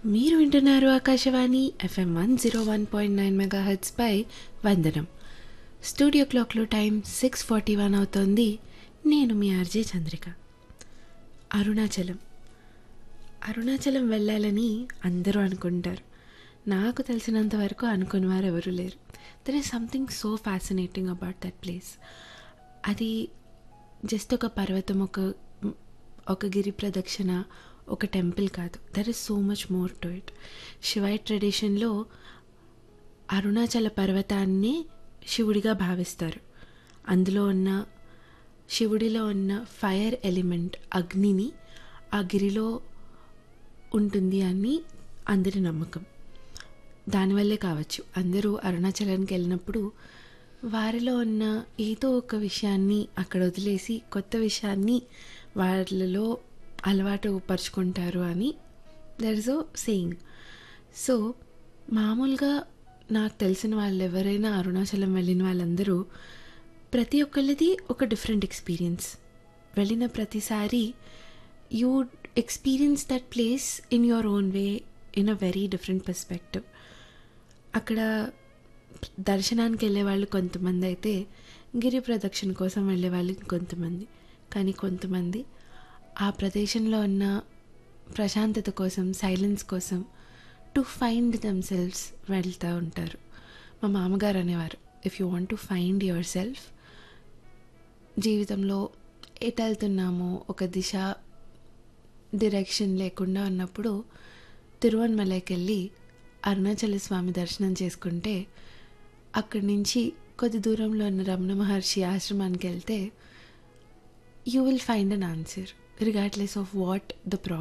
మీరు వింటున్నారు Akashvani FM one zero one point nine mega పై వందనం స్టూడియో క్లాక్లో టైం సిక్స్ ఫార్టీ వన్ అవుతోంది నేను మీ ఆర్జే చంద్రిక అరుణాచలం అరుణాచలం వెళ్ళాలని అందరూ అనుకుంటారు నాకు తెలిసినంత వరకు అనుకుని వారు ఎవరు లేరు there is something so fascinating about that place అది జస్ట్ ఒక పర్వతం ఒక ఒక గిరి ప్రదక్షిణ ఒక టెంపుల్ కాదు there is so much more to it శివాయి ట్రెడిషన్లో అరుణాచల పర్వతాన్ని శివుడిగా భావిస్తారు అందులో ఉన్న శివుడిలో ఉన్న ఫైర్ ఎలిమెంట్ అగ్నిని ఆ గిరిలో ఉంటుంది అని అందరి నమ్మకం దానివల్లే కావచ్చు అందరూ అరుణాచలానికి వెళ్ళినప్పుడు వారిలో ఉన్న ఏదో ఒక విషయాన్ని అక్కడ వదిలేసి కొత్త విషయాన్ని వాళ్ళలో అలవాటు పరుచుకుంటారు అని there is a saying so మామూలుగా నాకు తెలిసిన వాళ్ళు ఎవరైనా అరుణాచలం వెళ్ళిన వాళ్ళందరూ ప్రతి ఒక్కళ్ళది ఒక డిఫరెంట్ ఎక్స్పీరియన్స్ వెళ్ళిన ప్రతిసారి you experience that place in your own way in a very different perspective అక్కడ దర్శనానికి వెళ్ళే వాళ్ళు కొంతమంది అయితే గిరి ప్రదక్షిణ కోసం వెళ్ళే వాళ్ళు కొంతమంది కానీ కొంతమంది ఆ ప్రదేశంలో ఉన్న ప్రశాంతత కోసం సైలెన్స్ కోసం టు ఫైండ్ దెమ్ సెల్వ్స్ వెళ్తూ ఉంటారు మా మామగారు అనేవారు if you want to find yourself జీవితంలో ఎటు వెళ్తున్నామో ఒక దిశ డిరెక్షన్ లేకుండా ఉన్నప్పుడు తిరువన్మలైకి వెళ్ళి అరుణాచల స్వామి దర్శనం చేసుకుంటే అక్కడి నుంచి కొద్ది దూరంలో ఉన్న రమణ మహర్షి ఆశ్రమానికి వెళ్తే you will find an answer regardless of what the problem